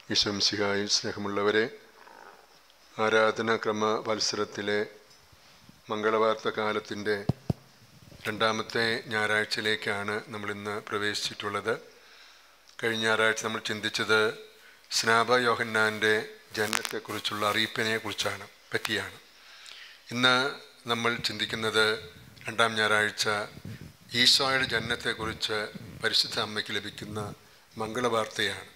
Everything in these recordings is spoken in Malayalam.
ഈശ്വംശിഹായിൽ സ്നേഹമുള്ളവരെ ആരാധനാക്രമ മത്സരത്തിലെ മംഗളവാർത്ത കാലത്തിൻ്റെ രണ്ടാമത്തെ ഞായറാഴ്ചയിലേക്കാണ് നമ്മളിന്ന് പ്രവേശിച്ചിട്ടുള്ളത് കഴിഞ്ഞ ഞായറാഴ്ച നമ്മൾ ചിന്തിച്ചത് സ്നാപ യോഹന്നാൻ്റെ ജനനത്തെക്കുറിച്ചുള്ള അറിയിപ്പിനെ കുറിച്ചാണ് പറ്റിയാണ് ഇന്ന് നമ്മൾ ചിന്തിക്കുന്നത് രണ്ടാം ഞായറാഴ്ച ഈശോയുടെ ജനനത്തെക്കുറിച്ച് പരിശുദ്ധ അമ്മയ്ക്ക് ലഭിക്കുന്ന മംഗളവാർത്തയാണ്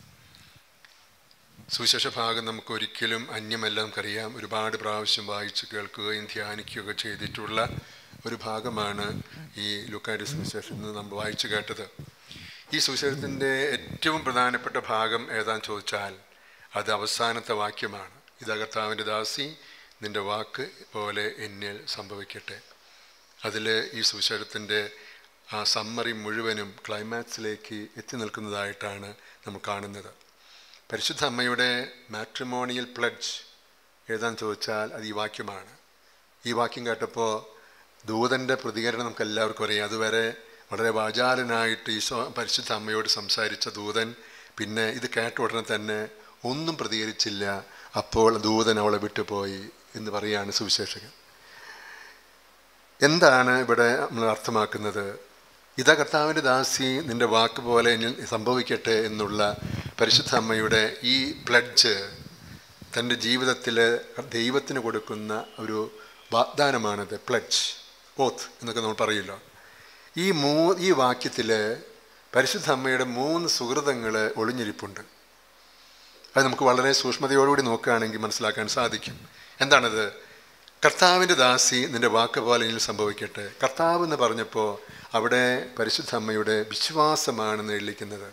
സുവിശേഷ ഭാഗം നമുക്ക് ഒരിക്കലും അന്യമല്ല നമുക്കറിയാം ഒരുപാട് പ്രാവശ്യം വായിച്ച് കേൾക്കുകയും ധ്യാനിക്കുകയൊക്കെ ചെയ്തിട്ടുള്ള ഒരു ഭാഗമാണ് ഈ ലുക്കാരി സുവിശേഷം എന്ന് നമ്മൾ വായിച്ചു കേട്ടത് ഈ സുവിശേഷത്തിൻ്റെ ഏറ്റവും പ്രധാനപ്പെട്ട ഭാഗം ഏതാന്ന് ചോദിച്ചാൽ അത് അവസാനത്തെ വാക്യമാണ് ഇത് കർത്താവിൻ്റെ ദാസി നിൻ്റെ വാക്ക് പോലെ എന്നിൽ സംഭവിക്കട്ടെ അതിൽ ഈ സുവിശേഷത്തിൻ്റെ ആ സമ്മറി മുഴുവനും ക്ലൈമാക്സിലേക്ക് എത്തി നിൽക്കുന്നതായിട്ടാണ് നമ്മൾ കാണുന്നത് പരിശുദ്ധ അമ്മയുടെ മാട്രിമോണിയൽ പ്ലഡ്ജ് ഏതാന്ന് ചോദിച്ചാൽ അത് ഈ വാക്യമാണ് ഈ വാക്യം കേട്ടപ്പോൾ ദൂതൻ്റെ പ്രതികരണം നമുക്ക് എല്ലാവർക്കും അറിയാം അതുവരെ വളരെ വാചാലനായിട്ട് ഈശോ പരിശുദ്ധ അമ്മയോട് സംസാരിച്ച ദൂതൻ പിന്നെ ഇത് കേട്ട ഉടനെ തന്നെ ഒന്നും പ്രതികരിച്ചില്ല അപ്പോൾ ദൂതൻ അവളെ വിട്ടുപോയി എന്ന് പറയുകയാണ് സുവിശേഷകൻ എന്താണ് ഇവിടെ നമ്മൾ അർത്ഥമാക്കുന്നത് ഇതാ കർത്താവിൻ്റെ ദാസി നിൻ്റെ വാക്ക് പോലെ എന്നിൽ സംഭവിക്കട്ടെ എന്നുള്ള പരിശുദ്ധ അമ്മയുടെ ഈ പ്ലഡ്ജ് തൻ്റെ ജീവിതത്തിൽ ദൈവത്തിന് കൊടുക്കുന്ന ഒരു വാഗ്ദാനമാണത് പ്ലഡ്ജ് ഓത്ത് എന്നൊക്കെ നമ്മൾ പറയില്ല ഈ മൂ ഈ വാക്യത്തിൽ പരിശുദ്ധ അമ്മയുടെ മൂന്ന് സുഹൃതങ്ങൾ ഒളിഞ്ഞിരിപ്പുണ്ട് അത് നമുക്ക് വളരെ സൂക്ഷ്മതയോടുകൂടി നോക്കുകയാണെങ്കിൽ മനസ്സിലാക്കാൻ സാധിക്കും എന്താണത് കർത്താവിൻ്റെ ദാസി നിൻ്റെ വാക്ക് പോലെ എന്നിൽ സംഭവിക്കട്ടെ കർത്താവ് എന്ന് പറഞ്ഞപ്പോൾ അവിടെ പരിശുദ്ധ അമ്മയുടെ വിശ്വാസമാണെന്ന് എഴുതിക്കുന്നത്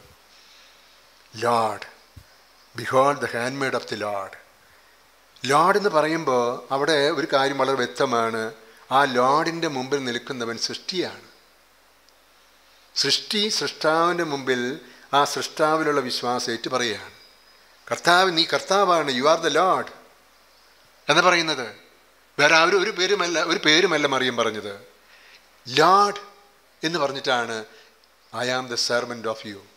Lord behold the handmaid of the Lord Lord എന്ന് പറയുമ്പോൾ അവിടെ ഒരു കാര്യം വളരെ വ്യക്തമാണ് ആ ലാഡിൻ്റെ മുമ്പിൽ നിൽക്കുന്നവൻ സൃഷ്ടിയാണ് സൃഷ്ടി സൃഷ്ടാവിൻ്റെ മുമ്പിൽ ആ സൃഷ്ടാവിലുള്ള വിശ്വാസം ഏറ്റു പറയുകയാണ് കർത്താവ് നീ കർത്താവാണ് യു ആർ ദ ലാഡ് എന്ന് പറയുന്നത് വേറെ ആരും ഒരു പേരുമല്ല ഒരു പേരുമല്ല മറിയം പറഞ്ഞത് ലാഡ് എന്ന് പറഞ്ഞിട്ടാണ് I am the servant of you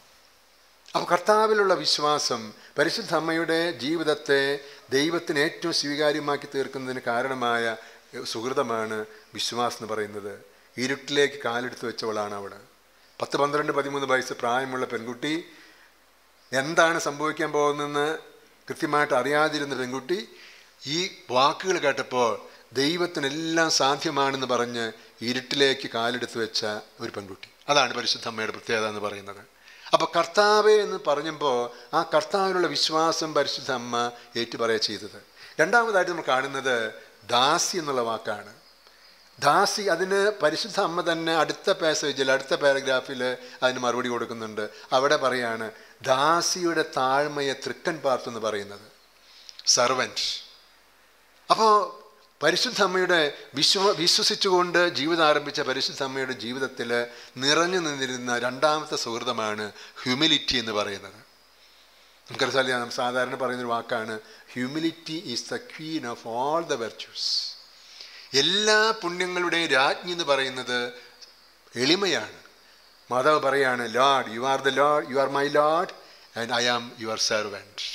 അപ്പോൾ കർത്താവിലുള്ള വിശ്വാസം പരിശുദ്ധ അമ്മയുടെ ജീവിതത്തെ ദൈവത്തിന് ഏറ്റവും സ്വീകാര്യമാക്കി തീർക്കുന്നതിന് കാരണമായ സുഹൃതമാണ് വിശ്വാസം എന്ന് പറയുന്നത് ഇരുട്ടിലേക്ക് കാലെടുത്ത് വെച്ചവളാണ് അവൾ പത്ത് പന്ത്രണ്ട് പതിമൂന്ന് വയസ്സ് പ്രായമുള്ള പെൺകുട്ടി എന്താണ് സംഭവിക്കാൻ പോകുന്നതെന്ന് കൃത്യമായിട്ട് അറിയാതിരുന്ന പെൺകുട്ടി ഈ വാക്കുകൾ കേട്ടപ്പോൾ ദൈവത്തിനെല്ലാം സാധ്യമാണെന്ന് പറഞ്ഞ് ഇരുട്ടിലേക്ക് കാലെടുത്ത് വെച്ച ഒരു പെൺകുട്ടി അതാണ് പരിശുദ്ധ അമ്മയുടെ പ്രത്യേകത എന്ന് പറയുന്നത് അപ്പോൾ കർത്താവെ എന്ന് പറഞ്ഞപ്പോൾ ആ കർത്താവിനുള്ള വിശ്വാസം പരിശുദ്ധ അമ്മ ഏറ്റുപറയുക ചെയ്തത് രണ്ടാമതായിട്ട് നമ്മൾ കാണുന്നത് ദാസി എന്നുള്ള വാക്കാണ് ദാസി അതിന് പരിശുദ്ധ അമ്മ തന്നെ അടുത്ത പാസേജിൽ അടുത്ത പാരഗ്രാഫിൽ അതിന് മറുപടി കൊടുക്കുന്നുണ്ട് അവിടെ പറയാണ് ദാസിയുടെ താഴ്മയെ തൃക്കൻ പാർത്തെന്ന് പറയുന്നത് സർവൻറ്റ് അപ്പോൾ പരിശുദ്ധ അമ്മയുടെ വിശ്വ വിശ്വസിച്ചുകൊണ്ട് ജീവിതം ആരംഭിച്ച പരിശുദ്ധ അമ്മയുടെ ജീവിതത്തിൽ നിറഞ്ഞു നിന്നിരുന്ന രണ്ടാമത്തെ സുഹൃതമാണ് ഹ്യൂമിലിറ്റി എന്ന് പറയുന്നത് നമുക്കറിയാം സാധാരണ പറയുന്നൊരു വാക്കാണ് humility is the queen of all the virtues എല്ലാ പുണ്യങ്ങളുടെയും രാജ്ഞി എന്ന് പറയുന്നത് എളിമയാണ് മാതാവ് പറയാണ് Lord you are the Lord you are my Lord and I am your servant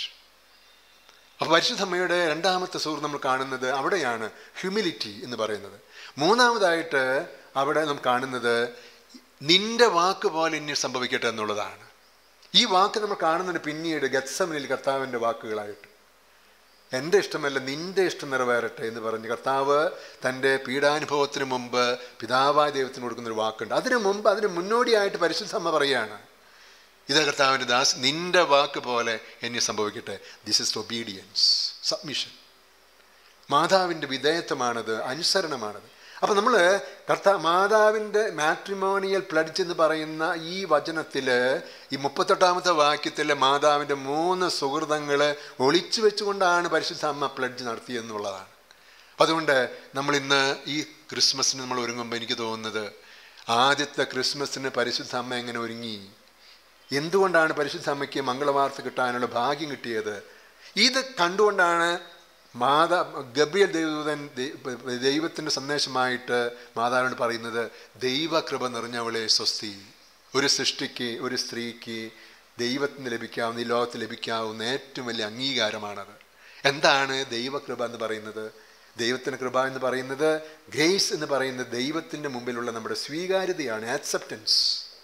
അപ്പോൾ പരിശുദ്ധമ്മയുടെ രണ്ടാമത്തെ സുഹൃത്ത് നമ്മൾ കാണുന്നത് അവിടെയാണ് ഹ്യൂമിലിറ്റി എന്ന് പറയുന്നത് മൂന്നാമതായിട്ട് അവിടെ നാം കാണുന്നത് നിന്റെ വാക്ക് പോലെ ഇനി സംഭവിക്കട്ടെ എന്നുള്ളതാണ് ഈ വാക്ക് നമ്മൾ കാണുന്നത് പിന്നീട് ഗത്സമനിൽ കർത്താവിൻ്റെ വാക്കുകളായിട്ട് എൻ്റെ ഇഷ്ടമല്ല നിന്റെ ഇഷ്ടം നിറവേറട്ടെ എന്ന് പറഞ്ഞ് കർത്താവ് തൻ്റെ പീഡാനുഭവത്തിന് മുമ്പ് പിതാവായ ദൈവത്തിന് കൊടുക്കുന്നൊരു വാക്കുണ്ട് അതിനു മുമ്പ് അതിന് മുന്നോടിയായിട്ട് പരിശുദ്ധ അമ്മ പറയുകയാണ് ഇത് കർത്താവിൻ്റെ ദാസ് നിന്റെ വാക്ക് പോലെ എന്നെ സംഭവിക്കട്ടെ ദിസ് ഇസ് ഒബീഡിയൻസ് സബ്മിഷൻ മാതാവിൻ്റെ വിധേയത്വമാണത് അനുസരണമാണത് അപ്പം നമ്മൾ കർത്താ മാതാവിൻ്റെ മാട്രിമോണിയൽ പ്ലഡ്ജ് എന്ന് പറയുന്ന ഈ വചനത്തിൽ ഈ മുപ്പത്തെട്ടാമത്തെ വാക്യത്തിലെ മാതാവിൻ്റെ മൂന്ന് സുഹൃതങ്ങൾ ഒളിച്ചു വെച്ചുകൊണ്ടാണ് പരിശുദ്ധ അമ്മ പ്ലഡ്ജ് നടത്തിയെന്നുള്ളതാണ് അതുകൊണ്ട് നമ്മൾ ഇന്ന് ഈ ക്രിസ്മസിന് നമ്മൾ ഒരുങ്ങുമ്പോൾ എനിക്ക് തോന്നുന്നത് ആദ്യത്തെ ക്രിസ്മസിന് പരിശുദ്ധ അമ്മ എങ്ങനെ ഒരുങ്ങി എന്തുകൊണ്ടാണ് പരിശുദ്ധ അമ്മയ്ക്ക് മംഗളവാർത്ത കിട്ടാനുള്ള ഭാഗ്യം കിട്ടിയത് ഇത് കണ്ടുകൊണ്ടാണ് മാതാ ഗബ്രിയൽ ദൈവദൂതൻ ദൈവത്തിൻ്റെ സന്ദേശമായിട്ട് മാതാവിനോട് പറയുന്നത് ദൈവകൃപ നിറഞ്ഞവളെ സ്വസ്തി ഒരു സൃഷ്ടിക്ക് ഒരു സ്ത്രീക്ക് ദൈവത്തിന് ലഭിക്കാവുന്ന ഈ ലോകത്ത് ലഭിക്കാവുന്ന ഏറ്റവും വലിയ അംഗീകാരമാണത് എന്താണ് ദൈവകൃപ എന്ന് പറയുന്നത് ദൈവത്തിൻ്റെ കൃപ എന്ന് പറയുന്നത് ഗ്രേസ് എന്ന് പറയുന്നത് ദൈവത്തിൻ്റെ മുമ്പിലുള്ള നമ്മുടെ സ്വീകാര്യതയാണ് ആക്സെപ്റ്റൻസ്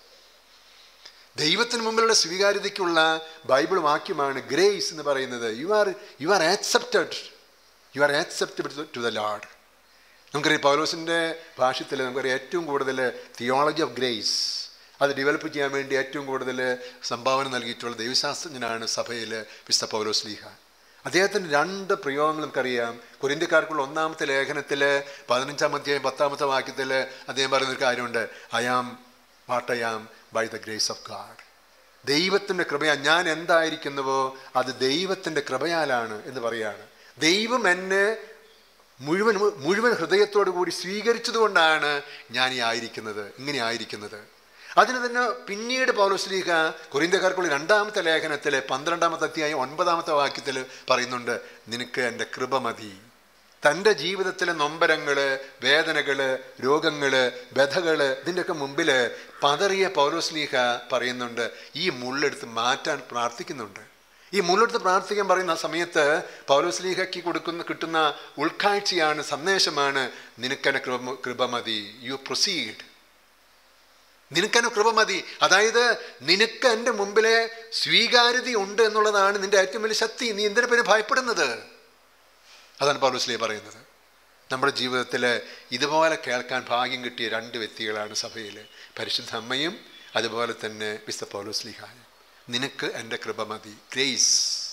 ദൈവത്തിന് മുമ്പിലുള്ള സ്വീകാര്യതയ്ക്കുള്ള ബൈബിൾ വാക്യമാണ് ഗ്രേസ് എന്ന് പറയുന്നത് you are you are accepted you are acceptable to the Lord നമുക്കറിയാം പൗലോസിൻ്റെ ഭാഷ്യത്തിൽ നമുക്കറിയാം ഏറ്റവും കൂടുതൽ തിയോളജി ഓഫ് ഗ്രേസ് അത് ഡെവലപ്പ് ചെയ്യാൻ വേണ്ടി ഏറ്റവും കൂടുതൽ സംഭാവന നൽകിയിട്ടുള്ള ദൈവശാസ്ത്രജ്ഞനാണ് സഭയിൽ വിശുദ്ധ പൗലോസ് ലീഹ അദ്ദേഹത്തിൻ്റെ രണ്ട് പ്രയോഗങ്ങൾ നമുക്കറിയാം കുരിന്ത്യക്കാർക്കുള്ള ഒന്നാമത്തെ ലേഖനത്തിൽ പതിനഞ്ചാം അധ്യായം പത്താമത്തെ വാക്യത്തിൽ അദ്ദേഹം പറയുന്നൊരു കാര്യമുണ്ട് I am what I am by the grace of God ദൈവത്തിൻ്റെ കൃപയാ ഞാൻ എന്തായിരിക്കുന്നുവോ അത് ദൈവത്തിൻ്റെ കൃപയാലാണ് എന്ന് പറയാണ് ദൈവം എന്നെ മുഴുവൻ മുഴുവൻ ഹൃദയത്തോടു കൂടി സ്വീകരിച്ചതുകൊണ്ടാണ് ഞാൻ ഈ ആയിരിക്കുന്നത് ഇങ്ങനെ ആയിരിക്കുന്നത് അതിന് തന്നെ പിന്നീട് പൗലോസ്ലീഹ കുറിന്ത്യക്കാർക്കുള്ള രണ്ടാമത്തെ ലേഖനത്തിൽ പന്ത്രണ്ടാമത്തെ അധ്യായം ഒൻപതാമത്തെ വാക്യത്തിൽ പറയുന്നുണ്ട് നിനക്ക് എൻ്റെ കൃപ മതി തൻ്റെ ജീവിതത്തിലെ നൊമ്പരങ്ങള് വേദനകള് രോഗങ്ങള് വ്യഥകള് ഇതിൻ്റെയൊക്കെ മുമ്പിൽ പതറിയ പൗലോസ്ലീഹ പറയുന്നുണ്ട് ഈ മുള്ളെടുത്ത് മാറ്റാൻ പ്രാർത്ഥിക്കുന്നുണ്ട് ഈ മുള്ളെടുത്ത് പ്രാർത്ഥിക്കാൻ പറയുന്ന സമയത്ത് പൗലോസ്ലീഹയ്ക്ക് കൊടുക്കുന്ന കിട്ടുന്ന ഉൾക്കാഴ്ചയാണ് സന്ദേശമാണ് നിനക്കെന്നെ കൃപ കൃപ മതി യു പ്രൊസീഡ് നിനക്കെന്നെ കൃപ മതി അതായത് നിനക്ക് എൻ്റെ മുമ്പിലെ സ്വീകാര്യത ഉണ്ട് എന്നുള്ളതാണ് നിന്റെ ഏറ്റവും വലിയ ശക്തി നീ എന്തിനു പേര് ഭയപ്പെടുന്നത് അതാണ് പൗലോസ്ലിയ പറയുന്നത് നമ്മുടെ ജീവിതത്തിൽ ഇതുപോലെ കേൾക്കാൻ ഭാഗ്യം കിട്ടിയ രണ്ട് വ്യക്തികളാണ് സഭയിൽ പരിശുദ്ധ അമ്മയും അതുപോലെ തന്നെ വിസ്ത പൗലോസ്ലിഹായും നിനക്ക് എൻ്റെ കൃപ മതി grace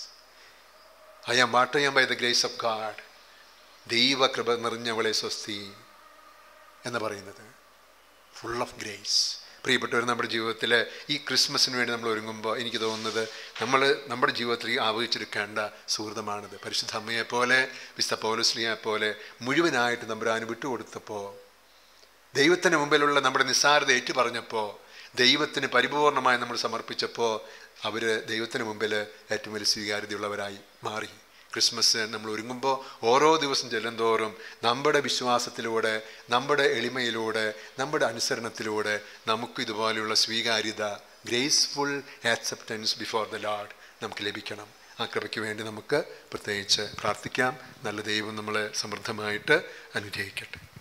I am what I am by the grace of God ദൈവ കൃപ നിറഞ്ഞവളെ സ്വസ്തി എന്ന് പറയുന്നത് ഫുൾ ഓഫ് ഗ്രേസ് പ്രിയപ്പെട്ടവർ നമ്മുടെ ജീവിതത്തിൽ ഈ ക്രിസ്മസിന് വേണ്ടി നമ്മൾ ഒരുങ്ങുമ്പോൾ എനിക്ക് തോന്നുന്നത് നമ്മൾ നമ്മുടെ ജീവിതത്തിൽ ആവഹിച്ചെടുക്കേണ്ട സുഹൃതമാണിത് പരിശുദ്ധ അമ്മയെ പോലെ വിശുദ്ധ പൗലസ്ലിയെ പോലെ മുഴുവനായിട്ട് നമ്പുരാന് വിട്ടുകൊടുത്തപ്പോൾ ദൈവത്തിന് മുമ്പിലുള്ള നമ്മുടെ നിസ്സാരത ഏറ്റു പറഞ്ഞപ്പോൾ ദൈവത്തിന് പരിപൂർണമായി നമ്മൾ സമർപ്പിച്ചപ്പോൾ അവർ ദൈവത്തിന് മുമ്പിൽ ഏറ്റവും വലിയ സ്വീകാര്യതയുള്ളവരായി മാറി ക്രിസ്മസ് നമ്മൾ ഒരുങ്ങുമ്പോൾ ഓരോ ദിവസം ചെല്ലുന്തോറും നമ്മുടെ വിശ്വാസത്തിലൂടെ നമ്മുടെ എളിമയിലൂടെ നമ്മുടെ അനുസരണത്തിലൂടെ നമുക്ക് ഇതുപോലെയുള്ള സ്വീകാര്യത graceful acceptance before the Lord നമുക്ക് ലഭിക്കണം ആ കൃപയ്ക്ക് വേണ്ടി നമുക്ക് പ്രത്യേകിച്ച് പ്രാർത്ഥിക്കാം നല്ല ദൈവം നമ്മളെ സമൃദ്ധമായിട്ട് അനുഗ്രഹിക്കട്ടെ